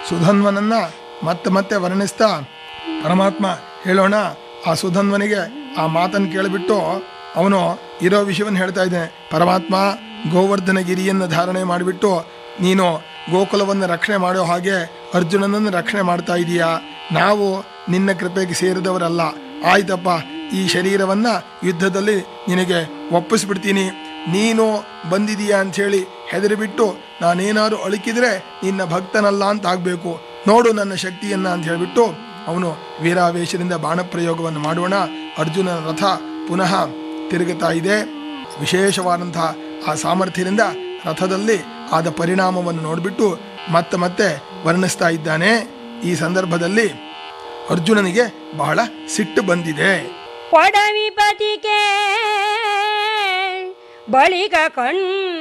ಸುಧನ್ವನನ್ನ ಮತ್ತೆ ಮತ್ತೆ ವರ್ಣಿಸ್ತಾ ಪರಮಾತ್ಮ ಹೇಳೋಣ ಆ ಸುಧನ್ವನಿಗೆ ಆ ಮಾತನ್ನು ಕೇಳಿಬಿಟ್ಟು ಅವನು ಇರೋ ವಿಷಯವನ್ನು ಹೇಳ್ತಾ ಇದ್ದಾನೆ ಪರಮಾತ್ಮ ಗೋವರ್ಧನ ಗಿರಿಯನ್ನು ಧಾರಣೆ ಮಾಡಿಬಿಟ್ಟು ನೀನು ಗೋಕುಲವನ್ನು ರಕ್ಷಣೆ ಮಾಡೋ ಹಾಗೆ ಅರ್ಜುನನನ್ನು ರಕ್ಷಣೆ ಮಾಡ್ತಾ ಇದೀಯಾ ನಾವು ನಿನ್ನ ಕೃಪೆಗೆ ಸೇರಿದವರಲ್ಲ ಆಯ್ತಪ್ಪ ಈ ಶರೀರವನ್ನ ಯುದ್ಧದಲ್ಲಿ ನಿನಗೆ ಒಪ್ಪಿಸ್ಬಿಡ್ತೀನಿ ನೀನು ಬಂದಿದೀಯಾ ಅಂಥೇಳಿ ಹೆದರಿಬಿಟ್ಟು ನಾನೇನಾದ್ರು ಅಳುಕಿದ್ರೆ ನಿನ್ನ ಭಕ್ತನಲ್ಲ ಅಂತ ಆಗ್ಬೇಕು ನೋಡು ನನ್ನ ಶಕ್ತಿಯನ್ನ ಅಂತ ಹೇಳಿಬಿಟ್ಟು ಅವನು ವೀರಾವೇಶದಿಂದ ಬಾಣ ಪ್ರಯೋಗವನ್ನು ಮಾಡೋಣ ಅರ್ಜುನನ ರಥ ಪುನಃ ತಿರುಗುತ್ತಾ ಇದೆ ವಿಶೇಷವಾದಂತಹ ಆ ಸಾಮರ್ಥ್ಯದಿಂದ ರಥದಲ್ಲಿ ಆದ ಪರಿಣಾಮವನ್ನು ನೋಡಿಬಿಟ್ಟು ಮತ್ತೆ ಮತ್ತೆ ವರ್ಣಿಸ್ತಾ ಇದ್ದಾನೆ ಈ ಸಂದರ್ಭದಲ್ಲಿ ಅರ್ಜುನನಿಗೆ ಬಹಳ ಸಿಟ್ಟು ಬಂದಿದೆ ಕೊಡವಿಪತಿಗೆ ಬಳಿಕ ಕಣ್